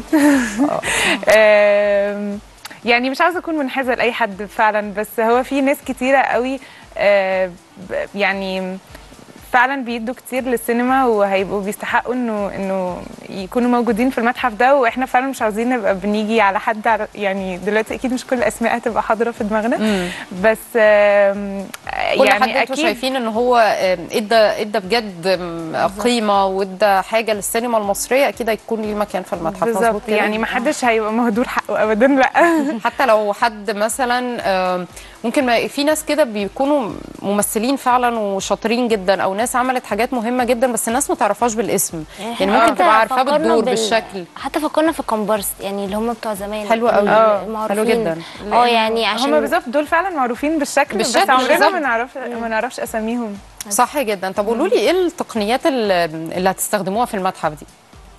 آم، يعني مش عاوزه اكون منحازه لاي حد فعلا بس هو في ناس كتيره قوي آه، ب- يعني فعلا بيدوا كتير للسينما وهيبقوا بيستحقوا انه انه يكونوا موجودين في المتحف ده واحنا فعلا مش عاوزين نبقى بنيجي على حد على يعني دلوقتي اكيد مش كل الاسماء هتبقى حاضره في دماغنا مم. بس آم، كل يعني حد انتوا اكيد شايفين ان هو آم، ادى ادى بجد آم، قيمه وادى حاجه للسينما المصريه اكيد هيكون ليه مكان في المتحف مظبوط بالظبط كده؟ يعني ما حدش هيبقى مهدور حقه ابدا لا حتى لو حد مثلا آم، ممكن ما في ناس كده بيكونوا ممثلين فعلا وشاطرين جدا او ناس عملت حاجات مهمه جدا بس الناس ما تعرفهاش بالاسم يعني إحنا ممكن حتى تبقى عارفاه فكرنا بالدور بال- بالشكل حتى فكرنا في الكومبارس يعني اللي هم بتوع زمان حلو قوي. آه، المعروفين حلو جدا. اه يعني عشان هم بالظبط دول فعلا معروفين بالشكل, بالشكل بس عمرنا بالظبط. ما نعرف ما نعرفش اساميهم صح جدا طب قولوا لي ايه التقنيات اللي اللي هتستخدموها في المتحف دي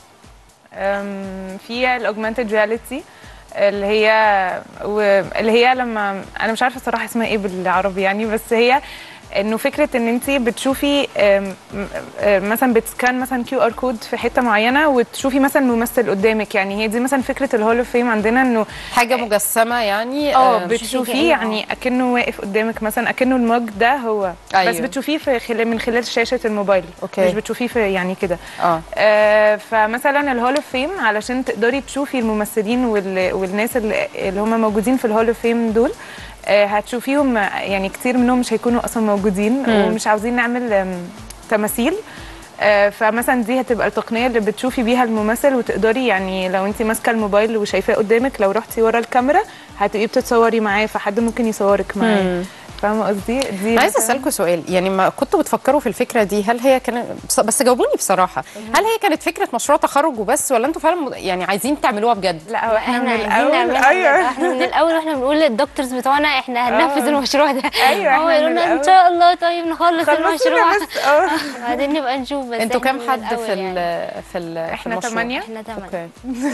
أم، في الاوجمانتد رياليتي اللي هي واللي هي لما انا مش عارفه الصراحه اسمها ايه بالعربي يعني بس هي انه فكره ان انت بتشوفي أم، أم، مثلا بتسكان مثلا كيو ار كود في حته معينه وتشوفي مثلا ممثل قدامك يعني هي دي مثلا فكره الهول اوف فيم عندنا انه حاجه مجسمه يعني اه آم، بتشوفيه كأنه- يعني اكنه واقف قدامك مثلا اكنه المج ده هو أيوه. بس بتشوفيه في خلال من خلال شاشه الموبايل أوكي. مش بتشوفيه في يعني كده اه آه، فمثلا الهول اوف فيم علشان تقدري تشوفي الممثلين وال- والناس اللي, اللي هم موجودين في الهول اوف فيم دول آه، هتشوفيهم يعني كتير منهم مش هيكونوا اصلا موجودين مم. ومش عاوزين نعمل آم، تماثيل آه، فمثلا دي هتبقى التقنيه اللي بتشوفي بيها الممثل وتقدري يعني لو انت ماسكه الموبايل وشايفاه قدامك لو رحتي ورا الكاميرا هتبقي بتتصوري معاه فحد ممكن يصورك معاه مم. فاهمه قصدي دي انا عايزه مثلاً- اسالكم سؤال يعني ما كنتوا بتفكروا في الفكره دي هل هي كانت بس- بس جاوبوني بصراحه هل هي كانت فكره مشروع تخرج وبس ولا انتوا فعلا مد- يعني عايزين تعملوها بجد لا هو احنا, احنا من عايزين الاول نعملها ايوه احنا من الاول واحنا بنقول للدكتورز بتوعنا احنا هننفذ آه. المشروع ده أيوة، هو إحنا يقولوا من لنا ان الأول. شاء الله طيب نخلص خلصنا المشروع بس اه بعدين نبقى نشوف بس انتوا إحنا كام من حد الأول في ال يعني. في ال في إحنا المشروع؟ تمانية. احنا تمام اوكي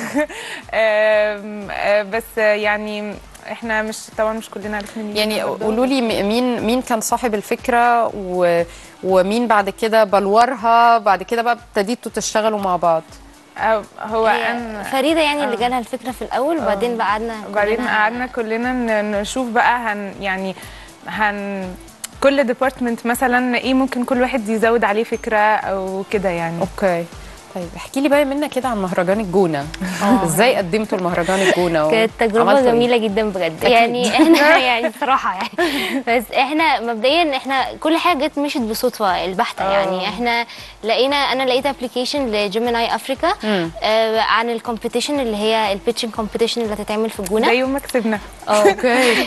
آم، آه، بس يعني احنا مش طبعا مش كلنا عرفنا نيجي يعني برضه. قولوا لي م- مين مين كان صاحب الفكره و ومين بعد كده بلورها بعد كده بقى ابتديتوا تشتغلوا مع بعض آه، هو هي انا فريده يعني اللي آه. جالها الفكره في الاول وبعدين بقى قعدنا وبعدين كلنا- قعدنا كلنا ن- نشوف بقى هن يعني هن كل ديبارتمنت مثلا ايه ممكن كل واحد يزود عليه فكره او كده يعني اوكي طيب احكي لي بقى منا كده عن مهرجان الجونه ازاي قدمتوا المهرجان الجونه كانت تجربة عملتوا إيه؟ جميلة جدا بجد أكيد. يعني احنا يعني بصراحة يعني بس احنا مبدئيا احنا كل حاجة جت مشت بالصدفة البحتة يعني احنا لقينا انا لقيت ابلكيشن لجيميناي افريكا مم. آه عن الكومبيتيشن اللي هي البيتشنج كومبيتيشن اللي هتتعمل في الجونة ده يوم ما كسبنا اوكي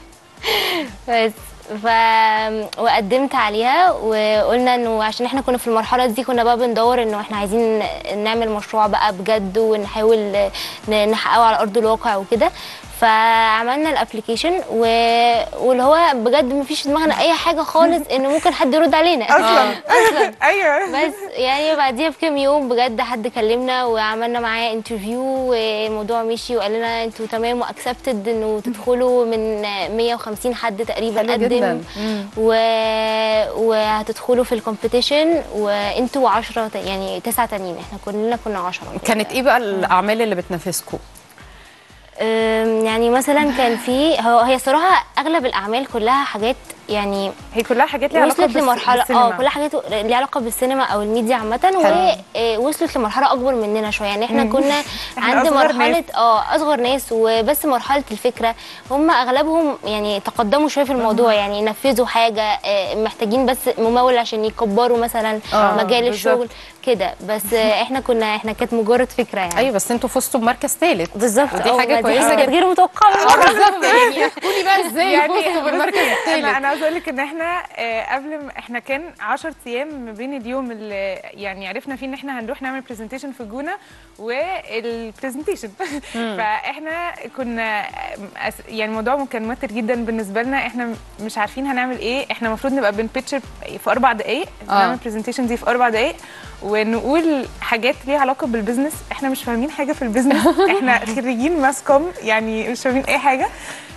بس ف وقدمت عليها وقلنا انه عشان احنا كنا في المرحله دي كنا بقى بندور انه احنا عايزين نعمل مشروع بقى بجد ونحاول ن- نحققه على ارض الواقع وكده فعملنا الابلكيشن و... واللي هو بجد ما فيش في دماغنا اي حاجه خالص ان ممكن حد يرد علينا اصلا اصلا ايوه بس يعني بعديها بكام يوم بجد حد كلمنا وعملنا معاه انترفيو والموضوع مشي وقال لنا انتوا تمام واكسبتد انه تدخلوا من 150 حد تقريبا حلو جدا. قدم و... وهتدخلوا في الكومبيتيشن وانتوا 10 يعني تسعه تانيين احنا كلنا كنا 10 كانت ايه بقى الاعمال اللي بتنافسكم أم، يعني مثلا كان في هو هي صراحه اغلب الاعمال كلها حاجات يعني هي كلها حاجات ليها علاقه وصلت بالس- لمرحله اه بالسينما. كل حاجات ليها علاقه بالسينما او الميديا عامه حلو. ووصلت لمرحله اكبر مننا شويه يعني احنا مم. كنا إحنا عند أصغر مرحله ناس. اه اصغر ناس وبس مرحله الفكره هم اغلبهم يعني تقدموا شويه في الموضوع يعني نفذوا حاجه آه، محتاجين بس ممول عشان يكبروا مثلا آه، مجال بالظبط. الشغل كده بس آه، احنا كنا احنا كانت مجرد فكره يعني ايوه بس انتوا فزتوا بمركز ثالث بالظبط ودي آه، حاجة ما دي كويسة كانت جدا. غير متوقعه بالظبط يعني احكوا لي بقى ازاي يعني فزتوا بالمركز انا الثالث انا عاوزه اقول لك ان احنا آه، قبل ما احنا كان 10 ايام ما بين اليوم اللي يعني عرفنا فيه ان احنا هنروح نعمل برزنتيشن في الجونه والبرزنتيشن فاحنا كنا آه، أس- يعني الموضوع كان موتر جدا بالنسبه لنا احنا مش عارفين هنعمل ايه احنا المفروض نبقى بنبيتش في اربع دقائق آه. نعمل برزنتيشن دي في اربع دقائق ونقول حاجات ليها علاقه بالبزنس احنا مش فاهمين حاجه في البزنس احنا خريجين ماس كوم يعني مش فاهمين اي حاجه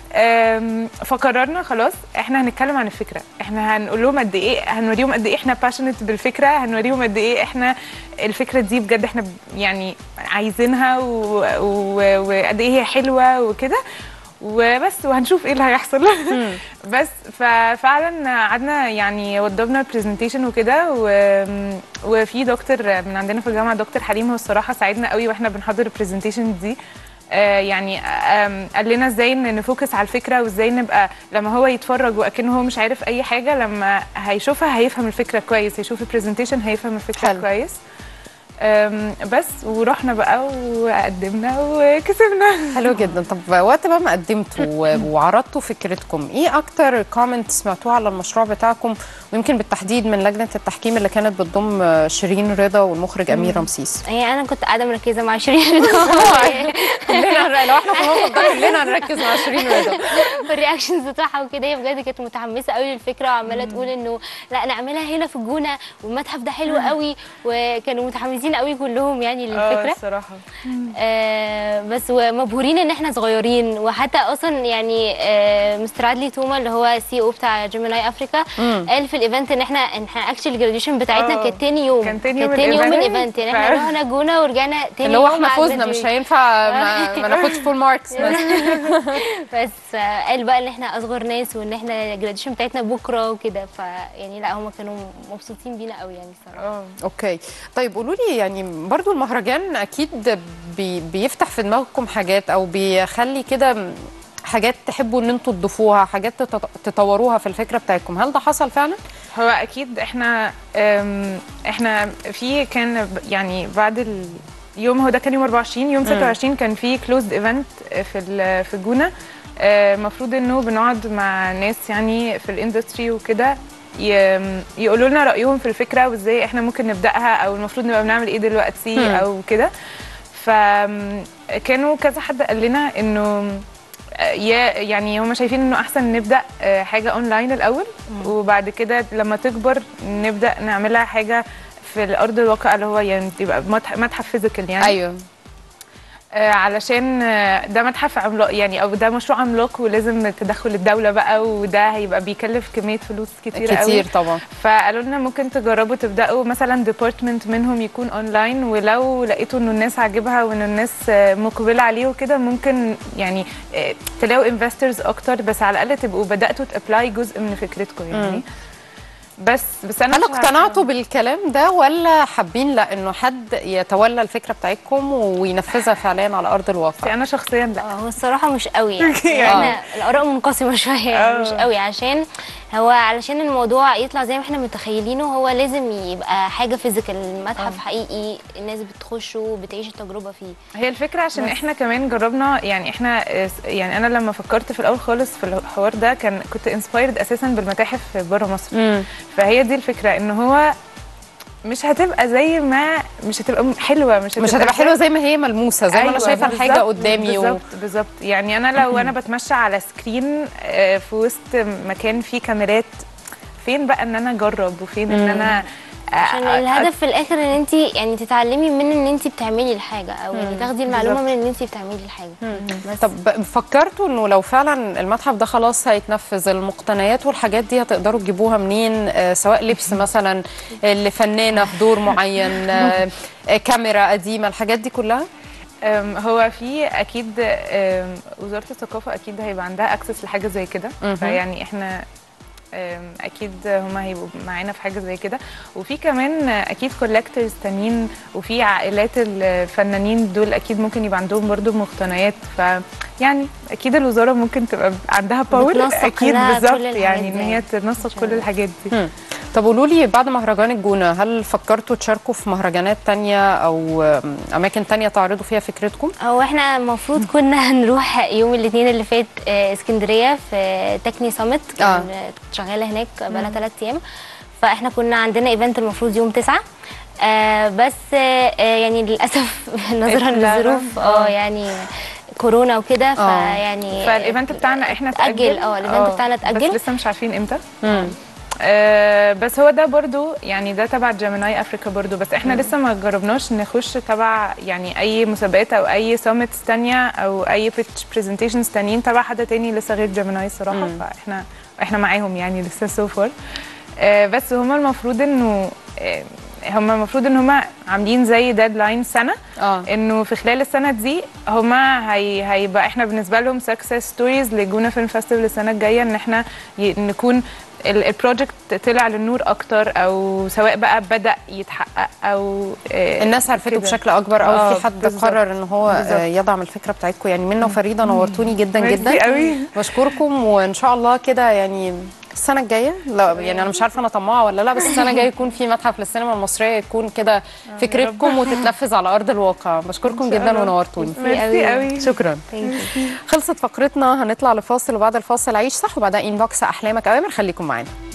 أم، فقررنا خلاص احنا هنتكلم عن الفكره احنا هنقول لهم قد ايه هنوريهم قد ايه احنا باشنت بالفكره هنوريهم قد ايه احنا الفكره دي بجد احنا ب- يعني عايزينها و- و- وقد ايه هي حلوه وكده وبس وهنشوف ايه اللي هيحصل بس ففعلا قعدنا يعني وضبنا البرزنتيشن وكده و- وفي دكتور من عندنا في الجامعه دكتور حليم هو الصراحه ساعدنا قوي واحنا بنحضر البرزنتيشن دي آه، يعني آم، قال لنا ازاي ان نفوكس على الفكره وازاي نبقى لما هو يتفرج واكنه هو مش عارف اي حاجه لما هيشوفها هيفهم الفكره كويس هيشوف البرزنتيشن هيفهم الفكره حلو. كويس آم، بس ورحنا بقى وقدمنا وكسبنا حلو جدا طب وقت بقى ما قدمتوا و- وعرضتوا فكرتكم ايه اكتر كومنت سمعتوه على المشروع بتاعكم ويمكن بالتحديد من لجنه التحكيم اللي كانت بتضم شيرين رضا والمخرج امير رمسيس يعني انا كنت قاعده مركزه مع شيرين كلنا هنر- لو احنا في الموقف ده كلنا هنركز مع شيرين رضا في الرياكشنز بتاعها وكده هي بجد كانت متحمسه قوي للفكره وعماله تقول انه لا نعملها هنا في الجونه والمتحف ده حلو قوي وكانوا متحمسين قوي كلهم يعني اه للفكره الصراحه آه بس ومبهورين ان احنا صغيرين وحتى اصلا يعني آه مستر عدلي توما اللي هو سي او بتاع جيميناي افريكا قال في الايفنت ان احنا ان احنا اكشلي الجراديويشن بتاعتنا آه. كانت تاني يوم كان تاني يوم كانت تاني يوم الإيفنت. الايفنت يعني احنا فعلا. رحنا جونه ورجعنا تاني اللي هو يوم احنا مع فزنا مش graduation. هينفع ما, ما ناخدش فول ماركس بس بس قال بقى ان احنا اصغر ناس وان احنا الجراديويشن بتاعتنا بكره وكده فيعني لا هم كانوا مبسوطين بينا قوي يعني الصراحه اه اوكي طيب قولوا لي يعني برضو المهرجان اكيد بي بيفتح في دماغكم حاجات او بيخلي كده حاجات تحبوا ان انتوا تضيفوها حاجات تط- تطوروها في الفكره بتاعتكم هل ده حصل فعلا هو اكيد احنا أم، احنا في كان ب- يعني بعد اليوم هو ده كان يوم 24 يوم 26 كان في كلوزد ايفنت في ال- في الجونه المفروض انه بنقعد مع ناس يعني في الاندستري وكده ي- يقولوا لنا رايهم في الفكره وازاي احنا ممكن نبداها او المفروض نبقى بنعمل ايه دلوقتي مم. او كده فكانوا كذا حد قال لنا انه يا يعني هم شايفين انه احسن نبدا آه، حاجه اونلاين الاول وبعد كده لما تكبر نبدا نعملها حاجه في الارض الواقع اللي هو يعني تبقى متح- متحف فيزيكال يعني ايوه آه، علشان آه، ده متحف عملاق يعني او ده مشروع عملاق ولازم تدخل الدوله بقى وده هيبقى بيكلف كميه فلوس كتير, قوي كتير طبعا فقالوا لنا ممكن تجربوا تبداوا مثلا ديبارتمنت منهم يكون اونلاين ولو لقيتوا انه الناس عاجبها وان الناس آه، مقبله عليه وكده ممكن يعني آه، تلاقوا انفسترز اكتر بس على الاقل تبقوا بداتوا تابلاي جزء من فكرتكم يعني بس بس انا هل مش عارفة. اقتنعتوا بالكلام ده ولا حابين لا انه حد يتولى الفكره بتاعتكم وينفذها فعليا على ارض الواقع انا شخصيا لا هو الصراحه مش قوي يعني يعني. احنا الاراء منقسمه شويه يعني آه. مش قوي عشان هو علشان الموضوع يطلع زي ما احنا متخيلينه هو لازم يبقى حاجه فيزيكال المتحف حقيقي الناس بتخشه بتعيش التجربه فيه هي الفكره عشان بس. احنا كمان جربنا يعني احنا يعني انا لما فكرت في الاول خالص في الحوار ده كان كنت انسبايرد اساسا بالمتاحف بره مصر مم. فهي دي الفكره ان هو مش هتبقى زي ما مش هتبقى حلوه مش هتبقى, مش هتبقى حلوه زي ما هي ملموسه زي ما انا شايفه الحاجه بالظبط، قدامي و... بالظبط بالظبط يعني انا لو انا بتمشى على سكرين آه، في وسط مكان فيه كاميرات فين بقى ان انا اجرب وفين ان انا آه، عشان آه، الهدف في الاخر ان انت يعني تتعلمي من ان انت بتعملي الحاجه او يعني تاخدي المعلومه من ان انت بتعملي الحاجه بس طب فكرتوا انه لو فعلا المتحف ده خلاص هيتنفذ المقتنيات والحاجات دي هتقدروا تجيبوها منين آه سواء لبس مثلا لفنانه في دور معين آه آه، كاميرا قديمه الحاجات دي كلها أم، هو في اكيد أم، وزاره الثقافه اكيد هيبقى عندها اكسس لحاجه زي كده مهم. فيعني احنا أم، اكيد هما هيبقوا معانا في حاجه زي كده وفي كمان اكيد كولكتورز تانيين وفي عائلات الفنانين دول اكيد ممكن يبقى عندهم برضو مقتنيات فيعني اكيد الوزاره ممكن تبقى عندها باور بتنسق اكيد لها كل بالظبط الحاجات يعني ان دي. هي تنسق كل الحاجات دي مم. طب قولوا لي بعد مهرجان الجونه هل فكرتوا تشاركوا في مهرجانات تانية او آم، اماكن تانية تعرضوا فيها فكرتكم هو احنا المفروض كنا هنروح يوم الاثنين اللي فات آه، اسكندريه في تكني سامت كان آه. آه. شغاله هناك بقالها ثلاث ايام فاحنا كنا عندنا ايفنت المفروض يوم تسعة آه بس آه آه، يعني للاسف نظرا اتلغى. للظروف اه يعني كورونا وكده فيعني فالايفنت بتاعنا احنا اتاجل اه الايفنت بتاعنا بس اتاجل لسه مش عارفين امتى مم. آه، بس هو ده برضو يعني ده تبع جيميناي افريكا برضو بس احنا لسه ما جربناش نخش تبع يعني اي مسابقات او اي سامتس تانية او اي بيتش برزنتيشنز تانيين تبع حد تاني لسه غير جيميناي الصراحه فاحنا احنا معاهم يعني لسه سو فار بس هما المفروض انه آه، هما المفروض ان هما عاملين زي ديدلاين سنه اه انه في خلال السنه دي هما هي هيبقى احنا بالنسبه لهم سكسس ستوريز لجونه فيلم فيستيفال السنه الجايه ان احنا ي- نكون ال- البروجكت طلع للنور اكتر او سواء بقى بدا يتحقق او آه، الناس عرفته كده. بشكل اكبر او آه، في حد بالظبط. قرر ان هو بالظبط. آه، يدعم الفكره بتاعتكم يعني منى وفريده نورتوني جدا ميرسي جدا قوي. بشكركم وان شاء الله كده يعني السنه الجايه لا يعني انا مش عارفه انا طماعه ولا لا بس السنه الجايه يكون في متحف للسينما المصريه يكون كده فكرتكم وتتنفذ على ارض الواقع بشكركم جدا ونورتوني ميرسي قوي شكرا Thank you. خلصت فقرتنا هنطلع لفاصل وبعد الفاصل عيش صح وبعدها انبوكس احلامك اوامر خليكم معانا